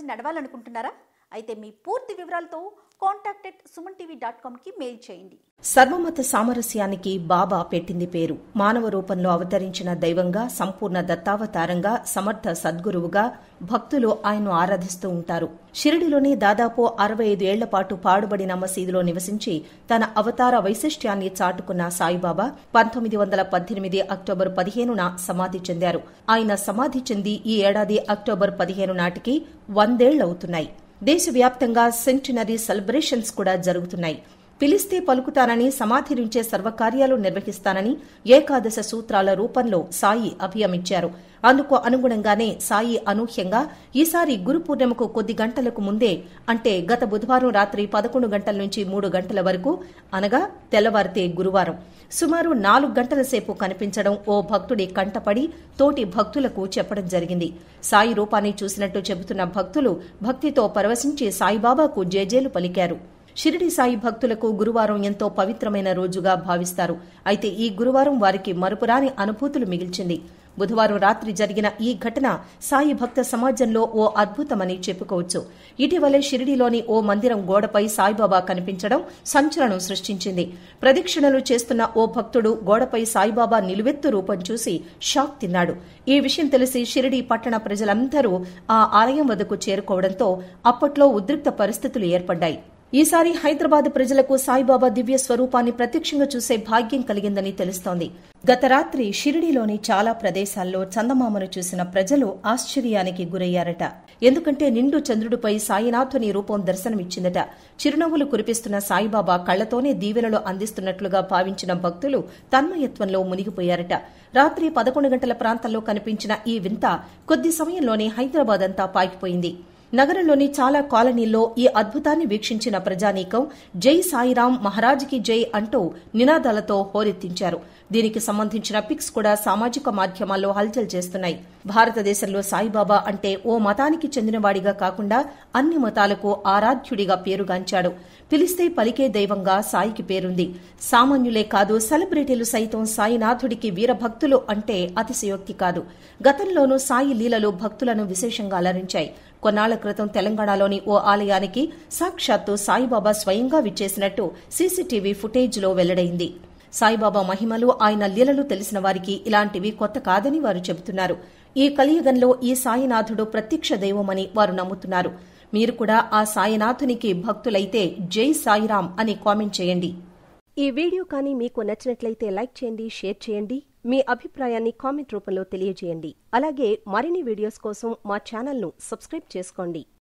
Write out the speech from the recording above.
కలిసి నడవాలనుకుంటున్నారా అయితే మీ పూర్తి వివరాలతో కాంటాక్టెడ్ సుమన్ టీవీ డాట్ కామ్కి మెయిల్ చేయండి సర్వమత సామరస్యానికి బాబా పెట్టింది పేరు మానవ రూపంలో అవతరించిన దైవంగా సంపూర్ణ దత్తావతారంగా సమర్థ సద్గురువుగా భక్తులు ఆయన్ను ఆరాధిస్తూ ఉంటారు షిరిడిలోని దాదాపు అరవై ఐదు ఏళ్ల పాటు పాడుబడిన మసీదులో నివసించి తన అవతార వైశిష్ట్యాన్ని చాటుకున్న సాయిబాబా పంతొమ్మిది వందల పద్దెనిమిది అక్టోబర్ పదిహేనున సమాధి చెందారు ఆయన సమాధి చెంది ఈ ఏడాది అక్టోబర్ పదిహేను నాటికి వందేళ్లవుతున్నాయి దేశవ్యాప్తంగా సెంటినరీ సెలబ్రేషన్స్ కూడా జరుగుతున్నాయి పిలిస్తే పలుకుతానని సమాధి నుంచే సర్వకార్యాలు నిర్వహిస్తానని ఏకాదశ సూత్రాల రూపంలో సాయి అభయమిచ్చారు అందుకు అనుగుణంగానే సాయి అనూహ్యంగా ఈసారి గురు పూర్ణిమకు కొద్ది గంటలకు ముందే అంటే గత బుధవారం రాత్రి పదకొండు గంటల నుంచి మూడు గంటల వరకు అనగా తెల్లవారితే గురువారం సుమారు నాలుగు గంటల సేపు కనిపించడం ఓ భక్తుడి కంటపడి తోటి భక్తులకు చెప్పడం జరిగింది సాయి రూపాన్ని చూసినట్టు చెబుతున్న భక్తులు భక్తితో పరవశించి సాయిబాబాకు జేజేలు పలికారు షిరిడి సాయి భక్తులకు గురువారం ఎంతో పవిత్రమైన రోజుగా భావిస్తారు అయితే ఈ గురువారం వారికి మరుపురాని అనుభూతులు మిగిల్చింది బుధవారం రాత్రి జరిగిన ఈ ఘటన సాయి భక్త సమాజంలో ఓ అద్భుతమని చెప్పుకోవచ్చు ఇటీవలే షిరిడిలోని ఓ మందిరం గోడపై సాయిబాబా కనిపించడం సంచలనం సృష్టించింది ప్రదక్షిణలు చేస్తున్న ఓ భక్తుడు గోడపై సాయిబాబా నిలువెత్తు రూపం చూసి షాక్ తిన్నాడు ఈ విషయం తెలిసి షిరిడి పట్టణ ప్రజలందరూ ఆ ఆలయం వద్దకు చేరుకోవడంతో అప్పట్లో ఉద్రిక్త పరిస్థితులు ఏర్పడ్డాయి ఈసారి హైదరాబాద్ ప్రజలకు సాయిబాబా దివ్య స్వరూపాన్ని ప్రత్యక్షంగా చూసే భాగ్యం కలిగిందని తెలుస్తోంది గత రాత్రి షిరిడిలోని చాలా ప్రదేశాల్లో చందమామను చూసిన ప్రజలు ఆశ్చర్యానికి గురయ్యారట ఎందుకంటే నిండు చంద్రుడిపై సాయినాథుని రూపం దర్శనమిచ్చిందట చిరునవ్వులు కురిపిస్తున్న సాయిబాబా కళ్లతోనే దీవెనలు అందిస్తున్నట్లుగా భావించిన భక్తులు తన్మయత్వంలో మునిగిపోయారట రాత్రి పదకొండు గంటల ప్రాంతంలో కనిపించిన ఈ వింత కొద్ది సమయంలోనే హైదరాబాద్ అంతా పాకిపోయింది నగరంలోని చాలా కాలనీల్లో ఈ అద్భుతాన్ని వీక్షించిన ప్రజానీకం జై సాయిరాం మహారాజ్కి జై అంటూ నినాదాలతో హోరెత్తించారు దీనికి సంబంధించిన పిక్స్ కూడా సామాజిక మాధ్యమాల్లో హల్చల్ చేస్తున్నాయి భారతదేశంలో సాయిబాబా అంటే ఓ మతానికి చెందినవాడిగా కాకుండా అన్ని మతాలకు ఆరాధ్యుడిగా పేరుగాంచాడు పిలిస్తే పలికే దైవంగా సాయికి పేరుంది సామాన్యులే కాదు సెలబ్రిటీలు సైతం సాయినాథుడికి వీరభక్తులు అంటే అతిశయోక్తి కాదు గతంలోనూ సాయి లీలలు భక్తులను విశేషంగా అలరించాయి కొన్నాళ్ల క్రితం తెలంగాణలోని ఓ ఆలయానికి సాక్షాత్తు సాయిబాబా స్వయంగా విచ్చేసినట్టు సీసీటీవీ ఫుటేజ్లో వెల్లడైంది సాయిబాబా మహిమలు ఆయన లీలలు తెలిసిన వారికి ఇలాంటివి కొత్త కాదని వారు చెబుతున్నారు ఈ కలియుగంలో ఈ సాయినాథుడు ప్రత్యక్ష దైవమని వారు నమ్ముతున్నారు మీరు కూడా ఆ సాయినాథునికి భక్తులైతే జై సాయిరాం అని కామెంట్ చేయండి ఈ వీడియో కానీ మీకు నచ్చినట్లయితే లైక్ చేయండి షేర్ చేయండి మీ అభిప్రాయాన్ని కామెంట్ రూపంలో తెలియజేయండి అలాగే మరిన్ని వీడియోస్ కోసం మా ఛానల్ను సబ్స్క్రైబ్ చేసుకోండి